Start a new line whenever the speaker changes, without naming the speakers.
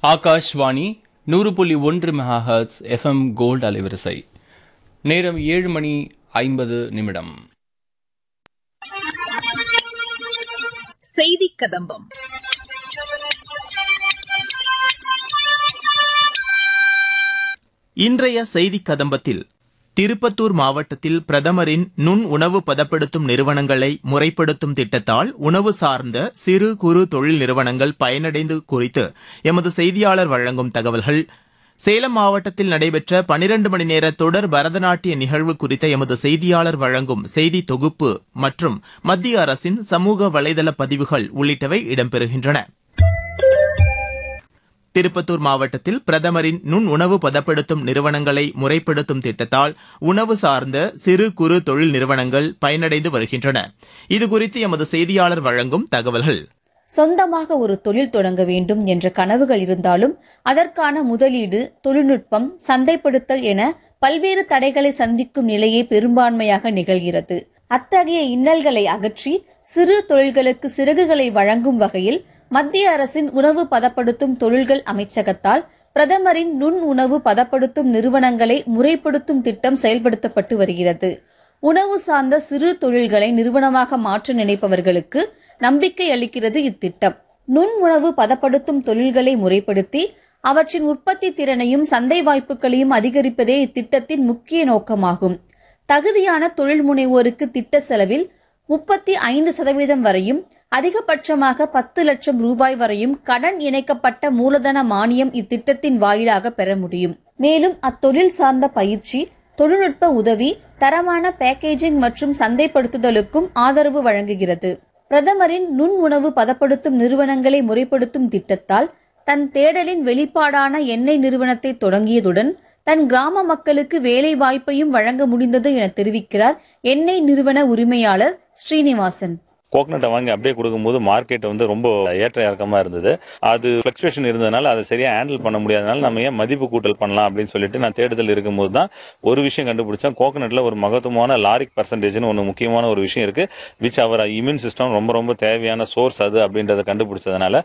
ஆகாஷ்வாணி நூறு புள்ளி ஒன்று மெகாஹர்ட்ஸ் எஃப்எம் கோல்டு அலைவரிசை நேரம் ஏழு மணி ஐம்பது நிமிடம்
செய்தி கதம்பம்
இன்றைய செய்தி கதம்பத்தில் திருப்பத்தூர் மாவட்டத்தில் பிரதமரின் நுண் உணவு பதப்படுத்தும் நிறுவனங்களை முறைப்படுத்தும் திட்டத்தால் உணவு சார்ந்த சிறு குறு தொழில் நிறுவனங்கள் பயனடைந்து குறித்து எமது செய்தியாளர் வழங்கும் தகவல்கள் சேலம் மாவட்டத்தில் நடைபெற்ற பனிரண்டு மணி நேர தொடர் பரதநாட்டிய நிகழ்வு குறித்த எமது செய்தியாளர் வழங்கும் செய்தி தொகுப்பு மற்றும் மத்திய அரசின் சமூக வலைதள பதிவுகள் உள்ளிட்டவை இடம்பெறுகின்றன திருப்பத்தூர் மாவட்டத்தில் பிரதமரின் நுண் உணவு பதப்படுத்தும் நிறுவனங்களை முறைப்படுத்தும் திட்டத்தால் உணவு சார்ந்த சிறு குறு தொழில் நிறுவனங்கள் பயனடைந்து வருகின்றன இதுகுறித்து எமது செய்தியாளர் வழங்கும் தகவல்கள்
சொந்தமாக ஒரு தொழில் தொடங்க வேண்டும் என்ற கனவுகள் இருந்தாலும் அதற்கான முதலீடு தொழில்நுட்பம் சந்தைப்படுத்தல் என பல்வேறு தடைகளை சந்திக்கும் நிலையே பெரும்பான்மையாக நிகழ்கிறது அத்தகைய இன்னல்களை அகற்றி சிறு தொழில்களுக்கு சிறகுகளை வழங்கும் வகையில் மத்திய அரசின் உணவு பதப்படுத்தும் தொழில்கள் அமைச்சகத்தால் பிரதமரின் நுண் உணவு பதப்படுத்தும் நிறுவனங்களை முறைப்படுத்தும் திட்டம் செயல்படுத்தப்பட்டு வருகிறது உணவு சார்ந்த சிறு தொழில்களை நிறுவனமாக மாற்ற நினைப்பவர்களுக்கு நம்பிக்கை அளிக்கிறது இத்திட்டம் நுண் உணவு பதப்படுத்தும் தொழில்களை முறைப்படுத்தி அவற்றின் உற்பத்தி திறனையும் சந்தை வாய்ப்புகளையும் அதிகரிப்பதே இத்திட்டத்தின் முக்கிய நோக்கமாகும் தகுதியான தொழில் முனைவோருக்கு திட்ட செலவில் முப்பத்தி ஐந்து சதவீதம் வரையும் அதிகபட்சமாக பத்து லட்சம் ரூபாய் வரையும் கடன் இணைக்கப்பட்ட மூலதன மானியம் இத்திட்டத்தின் வாயிலாக பெற முடியும் மேலும் அத்தொழில் சார்ந்த பயிற்சி தொழில்நுட்ப உதவி தரமான பேக்கேஜிங் மற்றும் சந்தைப்படுத்துதலுக்கும் ஆதரவு வழங்குகிறது பிரதமரின் நுண் உணவு பதப்படுத்தும் நிறுவனங்களை முறைப்படுத்தும் திட்டத்தால் தன் தேடலின் வெளிப்பாடான எண்ணெய் நிறுவனத்தை தொடங்கியதுடன் தன் கிராம மக்களுக்கு வேலை வாய்ப்பையும் வழங்க முடிந்தது என தெரிவிக்கிறார் எண்ணெய் நிறுவன உரிமையாளர் ஸ்ரீனிவாசன்
கோகனட்டை வாங்கி அப்படியே கொடுக்கும்போது மார்க்கெட் வந்து ரொம்ப ஏற்ற இறக்கமா இருந்தது அது ஃபிளக்சுவேஷன் இருந்ததுனால அதை சரியா ஹேண்டில் பண்ண முடியாதனால நம்ம ஏன் மதிப்பு கூட்டல் பண்ணலாம் அப்படின்னு சொல்லிட்டு நான் தேடுதல் இருக்கும்போது தான் ஒரு விஷயம் கண்டுபிடிச்சேன் கோகனட்ல ஒரு மகத்துவமான லாரிக் பர்சன்டேஜ்னு ஒன்று முக்கியமான ஒரு விஷயம் இருக்கு விச் அவர் இம்யூன் சிஸ்டம் ரொம்ப ரொம்ப தேவையான சோர்ஸ் அது அப்படின்றத கண்டுபிடிச்சதுனால